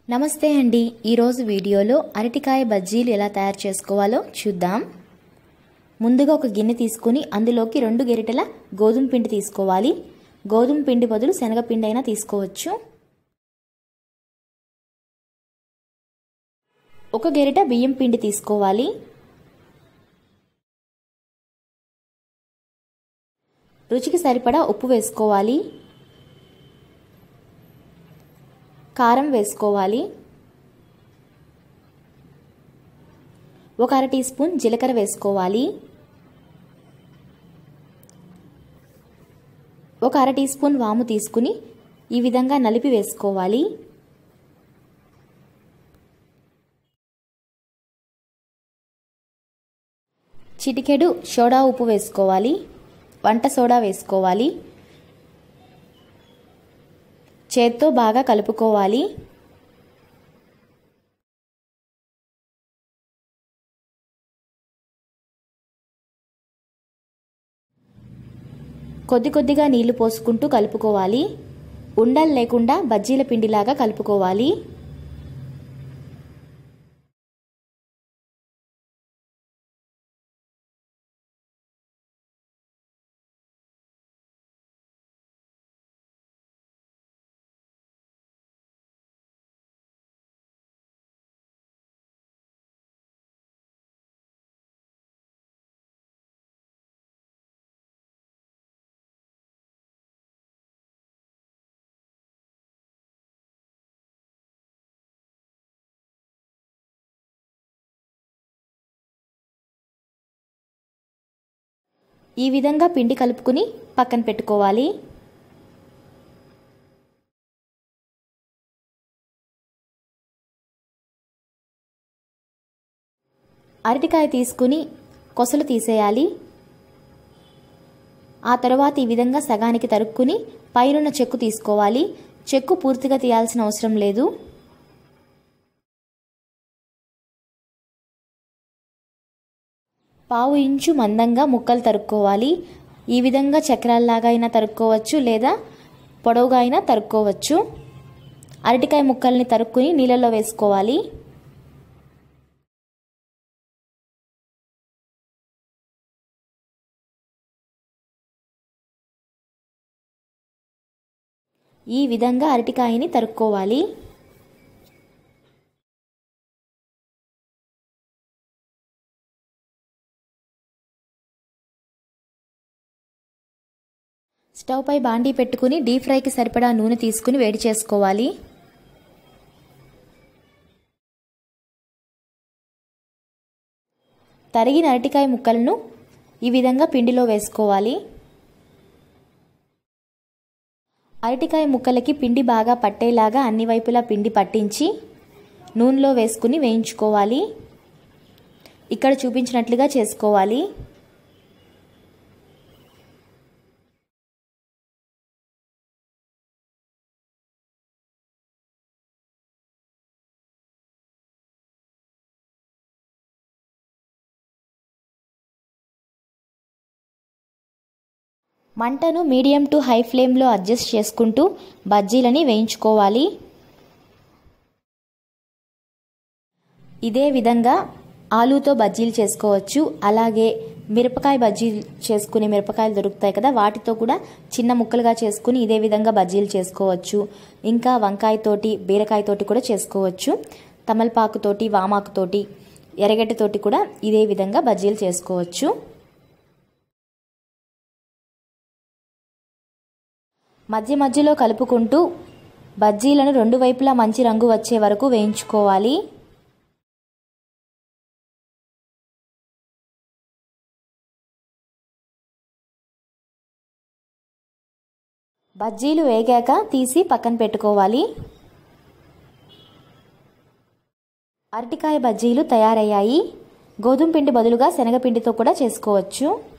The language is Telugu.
నమస్తే అండి ఈరోజు వీడియోలో అరటికాయ బజ్జీలు ఎలా తయారు చేసుకోవాలో చూద్దాం ముందుగా ఒక గిన్నె తీసుకుని అందులోకి రెండు గెరిటెల గోధుమ పిండి తీసుకోవాలి గోధుమ పిండి బదులు శనగపిండి అయినా తీసుకోవచ్చు ఒక గెరిట బియ్యం పిండి తీసుకోవాలి రుచికి సరిపడా ఉప్పు వేసుకోవాలి కారం వేసుకోవాలి ఒక అర టీ స్పూన్ జీలకర్ర వేసుకోవాలి ఒక అర టీ స్పూన్ వాము తీసుకుని ఈ విధంగా నలిపి వేసుకోవాలి చిటికెడు సోడా ఉప్పు వేసుకోవాలి వంట సోడా వేసుకోవాలి చేత్తో బాగా కలుపుకోవాలి కొద్ది కొద్దిగా నీళ్లు పోసుకుంటూ కలుపుకోవాలి ఉండలు లేకుండా బజ్జీల పిండిలాగా కలుపుకోవాలి ఈ విధంగా పిండి కలుపుకుని పక్కన పెట్టుకోవాలి అరటికాయ తీసుకుని కొసలు తీసేయాలి ఆ తర్వాత ఈ విధంగా సగానికి తరుక్కుని పైనున్న చెక్కు తీసుకోవాలి చెక్కు పూర్తిగా తీయాల్సిన అవసరం లేదు పావు ఇంచు మందంగా ముక్కలు తరుక్కోవాలి ఈ విధంగా చక్రాల్లాగా అయినా తరుక్కోవచ్చు లేదా పొడవుగా అయినా తరుక్కోవచ్చు అరటికాయ ముక్కల్ని తరుక్కుని నీళ్ళల్లో వేసుకోవాలి ఈ విధంగా అరటికాయని తరుక్కోవాలి స్టవ్ పై బాండీ పెట్టుకుని డీప్ ఫ్రైకి సరిపడా నూనె తీసుకుని వేడి చేసుకోవాలి తరిగిన అరటికాయ ముక్కలను ఈ విధంగా పిండిలో వేసుకోవాలి అరటికాయ ముక్కలకి పిండి బాగా పట్టేలాగా అన్ని వైపులా పిండి పట్టించి నూనెలో వేసుకుని వేయించుకోవాలి ఇక్కడ చూపించినట్లుగా చేసుకోవాలి మంటను మీడియం టు హై ఫ్లేమ్లో అడ్జస్ట్ చేసుకుంటూ బజ్జీలని వేయించుకోవాలి ఇదే విధంగా ఆలూతో బజ్జీలు చేసుకోవచ్చు అలాగే మిరపకాయ బజ్జీలు చేసుకునే మిరపకాయలు దొరుకుతాయి కదా వాటితో కూడా చిన్న ముక్కలుగా చేసుకుని ఇదే విధంగా బజ్జీలు చేసుకోవచ్చు ఇంకా వంకాయతోటి బీరకాయతోటి కూడా చేసుకోవచ్చు తమలపాకుతోటి వామాకుతోటి ఎర్రగడ్డతోటి కూడా ఇదే విధంగా బజ్జీలు చేసుకోవచ్చు మధ్య మధ్యలో కలుపుకుంటూ బజ్జీలను రెండు వైపులా మంచి రంగు వచ్చే వరకు వేయించుకోవాలి బజ్జీలు వేగాక తీసి పక్కన పెట్టుకోవాలి అరటికాయ బజ్జీలు తయారయ్యాయి గోధుమ పిండి బదులుగా శనగపిండితో కూడా చేసుకోవచ్చు